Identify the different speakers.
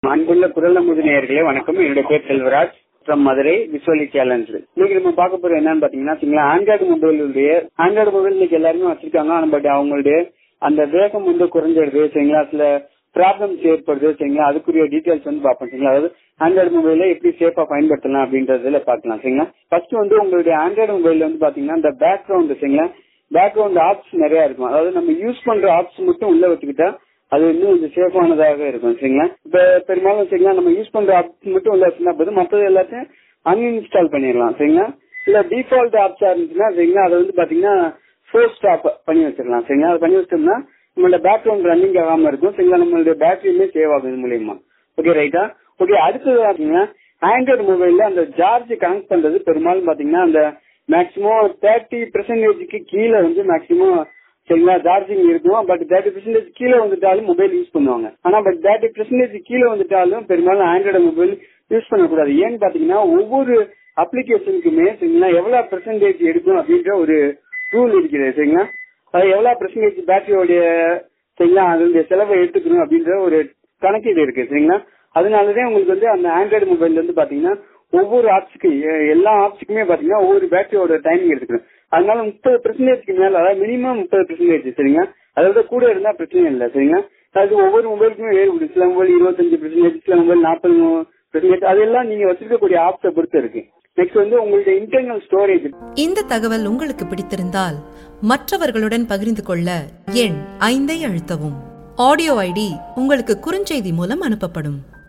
Speaker 1: அன்புள்ள குரல் நம்புது நேயர்களே வணக்கம் என்னுடைய பேர் Selvaraj from Madurai visually challenge இன்னைக்கு நம்ம பார்க்க போறது என்னன்னு பாத்தீங்கன்னா சரிங்களா ஆண்ட்ராய்டு மொபைலுடைய ஆண்ட்ராய்டு மொபைல் இன்னைக்கு எல்லாருமே வச்சிருக்காங்க ஆனா பட் அவங்களுடைய அந்த வேகம் வந்து குறைஞ்சிருது சரிங்களா சில ப்ராப்ளம்ஸ் ஏற்படுது சரிங்களா அதுக்குரிய டீடைல்ஸ் வந்து பார்ப்போம் சரிங்களா அதாவது ஆண்ட்ராய்டு மொபைல எப்படி சேஃபா பயன்படுத்தலாம் அப்படின்றதுல பார்க்கலாம் சரிங்களா ஃபர்ஸ்ட் வந்து உங்களுடைய ஆண்ட்ராய்டு மொபைல்ல வந்து பாத்தீங்கன்னா இந்த பேக்ரவுண்ட் சரிங்களா பேக்ரவுண்ட் ஆப்ஸ் நிறைய இருக்கும் அதாவது நம்ம யூஸ் பண்ற ஆப்ஸ் மட்டும் உள்ள வச்சுக்கிட்டா அது இன்னும் கொஞ்சம் சேஃபானதாக இருக்கும் சரிங்களா இப்ப பெரும்பாலும் சரிங்களா நம்ம யூஸ் பண்ற ஆப்ஸ் மட்டும் உள்ள வச்சுனா போதும் மற்றது எல்லாத்தையும் அன்இன்ஸ்டால் பண்ணிடலாம் சரிங்களா இல்ல டிஃபால்ட் ஆப்ஸா இருந்துச்சுன்னா சரிங்களா அதை வந்து பாத்தீங்கன்னா ஃபோர் ஸ்டாப் பண்ணி வச்சிடலாம் சரிங்களா அதை பண்ணி வச்சிட்டோம்னா நம்மளோட பேக்ரவுண்ட் ரன்னிங் ஆகாம இருக்கும் சரிங்களா நம்மளுடைய பேட்டரியுமே சேவ் ஆகும் இது மூலியமா ஓகே ரைட்டா ஓகே அடுத்தது பாத்தீங்கன்னா ஆண்ட்ராய்டு மொபைல்ல அந்த சார்ஜ் கனெக்ட் பண்றது பெரும்பாலும் பாத்தீங்கன்னா அந்த மேக்சிமம் தேர்ட்டி பெர்சன்டேஜுக்கு கீழே வந்து மேக்சிமம் சரிங்களா சார்ஜிங் இருக்கும் பட் தேர்ட்டி பெர்சன்டேஜ் கீழே வந்துட்டாலும் மொபைல் யூஸ் பண்ணுவாங்க ஆனா பட் தேர்ட்டி பெர்சன்டேஜ் கீழே வந்துட்டாலும் பெரும்பாலும் ஆண்ட்ராய்டு மொபைல் யூஸ் பண்ணக்கூடாது ஏன்னு பாத்தீங்கன்னா ஒவ்வொரு அப்ளிகேஷனுக்குமே சரிங்களா எவ்வளவு பெர்சன்டேஜ் எடுக்கும் அப்படின்ற ஒரு ரூல் இருக்கிறது சரிங்களா அது எவ்வளவு பெர்சன்டேஜ் பேட்டரியோடைய சரிங்களா அதனுடைய செலவை எடுத்துக்கணும் அப்படின்ற ஒரு கணக்கீடு இருக்கு சரிங்களா அதனாலதான் உங்களுக்கு வந்து அந்த ஆண்ட்ராய்டு மொபைல் வந்து பாத்தீங்கன்னா ஒவ்வொரு ஆப்ஸுக்கு எல்லா ஆப்ஸுக்குமே பாத்தீங்கன்னா ஒவ்வொரு பேட்டரியோட டைமிங் எடுத்துக்கணும் அதனால முப்பது பெர்சன்டேஜ்க்கு மேல அதாவது மினிமம் முப்பது பெர்சன்டேஜ் சரிங்களா அதோட கூட இருந்தா பிரச்சனை இல்லை சரிங்களா அது ஒவ்வொரு மொபைலுக்குமே வேறுபடும் சில மொபைல் இருபத்தஞ்சு பெர்சன்டேஜ் சில மொபைல் நாற்பது பெர்சன்டேஜ் அதெல்லாம் நீங்க வச்சிருக்கக்கூடிய ஆப்ஸை பொறுத்து இருக்கு நெக்ஸ்ட் வந்து உங்களுடைய இன்டர்னல் ஸ்டோரேஜ்
Speaker 2: இந்த தகவல் உங்களுக்கு பிடித்திருந்தால் மற்றவர்களுடன் பகிர்ந்து கொள்ள எண் ஐந்தை அழுத்தவும் ஆடியோ ஐடி உங்களுக்கு குறுஞ்செய்தி மூலம் அனுப்பப்படும்